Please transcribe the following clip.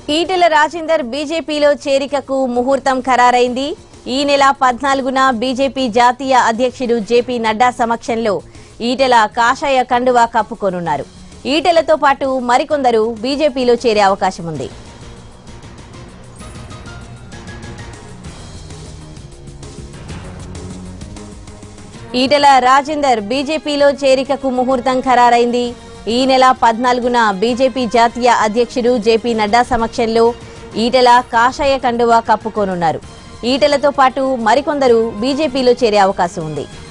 ఈటెల రాజేందర్ బీజేపీలో చేరికకు ముహూర్తం ఖరారైంది ఈ నెల పద్నాలుగున బీజేపీ జాతీయ అధ్యక్షుడు జేపీ నడ్డా సమక్షంలో ఈటెల కాషాయ కండువా కప్పుకోనున్నారు ఈటెలతో పాటు మరికొందరు బీజేపీలో చేరే అవకాశం ఉంది ఈటెల రాజేందర్ బీజేపీలో చేరికకు ముహూర్తం ఖరారైంది ఈ నెల పద్నాలుగున బీజేపీ జాతీయ అధ్యక్షుడు జేపీ నడ్డా సమక్షంలో ఈటెల కాషాయ కండువా కప్పుకోనున్నారు ఈటెలతో పాటు మరికొందరు బీజేపీలో చేరే అవకాశం ఉంది